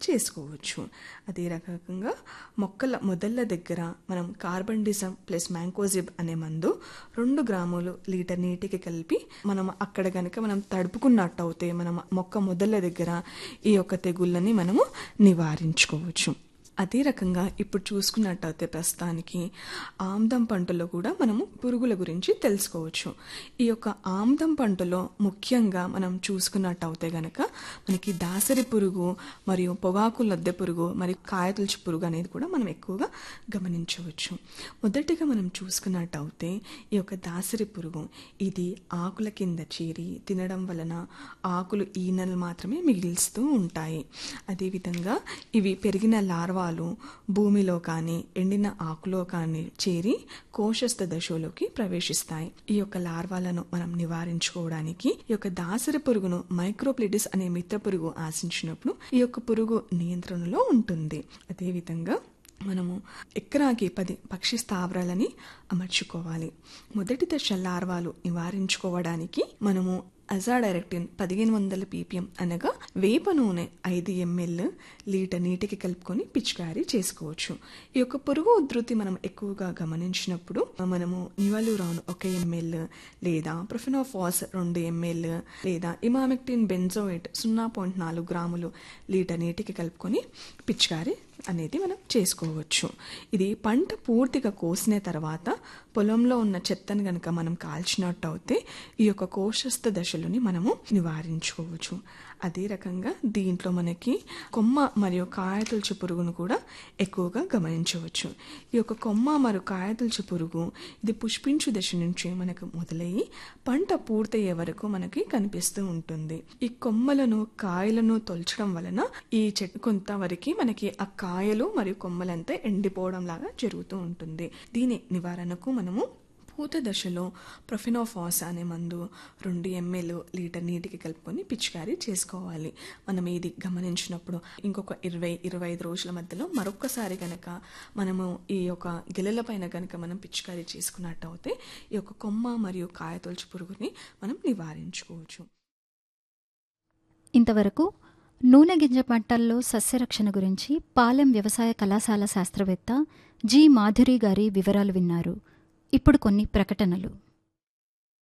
చేసుకోవచ్చు అదే రకంగా మొక్కల మొదళ్ళ దగ్గర మనం కార్బన్ డిజమ్ ప్లస్ మ్యాంకోజిబ్ అనే మందు రెండు గ్రాములు లీటర్ నీటికి కలిపి మనం అక్కడ కనుక మనం తడుపుకున్నట్టు అయితే మనం మొక్క మొదళ్ళ దగ్గర ఈ యొక్క తెగుళ్ళని మనము నివారించుకోవచ్చు అదే రకంగా ఇప్పుడు చూసుకున్నట్టయితే ప్రస్తుతానికి ఆమ్దం పంటలో కూడా మనము పురుగుల గురించి తెలుసుకోవచ్చు ఈ యొక్క ఆమ్దం పంటలో ముఖ్యంగా మనం చూసుకున్నట్టయితే గనక మనకి దాసరి పురుగు మరియు పొగాకు లద్దె పురుగు మరియు కాయతుల్చి పురుగు అనేది కూడా మనం ఎక్కువగా గమనించవచ్చు మొదటిగా మనం చూసుకున్నట్టయితే ఈ యొక్క దాసరి పురుగు ఇది ఆకుల కింద చేరి తినడం వలన ఆకులు ఈనెలు మాత్రమే మిగిలిస్తూ ఉంటాయి అదేవిధంగా ఇవి పెరిగిన లార్వాలు భూమిలో కానీ ఎండిన ఆకులో కానీ చేరి కోశస్థ దశలోకి ప్రవేశిస్తాయి ఈ యొక్క లార్వాలను మనం నివారించుకోవడానికి ఈ యొక్క దాసరి పురుగును మైక్రోప్లిటిస్ అనే మిత్ర పురుగు ఆశించినప్పుడు ఈ యొక్క పురుగు నియంత్రణలో ఉంటుంది అదేవిధంగా మనము ఎకరాకి పది పక్షి స్థావరాలని అమర్చుకోవాలి మొదటి దశ లార్వాలు నివారించుకోవడానికి మనము అజాడైరెక్టిన్ పదిహేను వందల పీపీఎం అనగా వేప నూనె ఐదు ఎంఎల్ లీటర్ నీటికి కలుపుకొని పిచికారీ చేసుకోవచ్చు ఈ యొక్క పురుగు ఉధృతి మనం ఎక్కువగా గమనించినప్పుడు మనము నివలురాన్ ఒక ఎంఎల్ లేదా ప్రొఫెనోఫాస్ రెండు ఎంఎల్ లేదా ఇమామెక్టిన్ బెంజోయిట్ సున్నా పాయింట్ నాలుగు గ్రాములు లీటర్ నీటికి కలుపుకొని పిచికారీ అనేది మనం చేసుకోవచ్చు ఇది పంట పూర్తిగా కోసిన తర్వాత పొలంలో ఉన్న చెత్తను గనక మనం కాల్చినట్టు అయితే ఈ యొక్క కోశస్థ దశలని మనము నివారించుకోవచ్చు అదే రకంగా దీంట్లో మనకి కొమ్మ మరియు కాయతుల్చి పురుగును కూడా ఎక్కువగా గమనించవచ్చు ఈ యొక్క కొమ్మ మరియు కాయతుల్చి పురుగు ఇది పుష్పించు దశ నుంచి మనకు మొదలయ్యి పంట పూర్తయ్యే వరకు మనకి కనిపిస్తూ ఉంటుంది ఈ కొమ్మలను కాయలను తొలచడం వలన ఈ చెట్టు కొంతవరకు మనకి ఆ కాయలు మరియు కొమ్మలంతా ఎండిపోవడం లాగా జరుగుతూ ఉంటుంది దీని నివారణకు మనము పూత దశలో ప్రొఫినోఫాస్ అనే మందు రెండు ఎంఎల్ లీటర్ నీటికి కలుపుకొని పిచికారీ చేసుకోవాలి మనం ఇది గమనించినప్పుడు ఇంకొక ఇరవై ఇరవై ఐదు రోజుల మధ్యలో మరొక్కసారి కనుక మనము ఈ యొక్క గిలెల పైన కనుక మనం పిచికారీ చేసుకున్నట్టు అయితే ఈ యొక్క కొమ్మ మరియు కాయతొలచి పురుగుని మనం నివారించుకోవచ్చు ఇంతవరకు నూనె గింజ పంటల్లో సస్యరక్షణ గురించి పాలెం వ్యవసాయ కళాశాల శాస్త్రవేత్త జి మాధురి గారి వివరాలు విన్నారు ఇప్పుడు కొన్ని ప్రకటనలు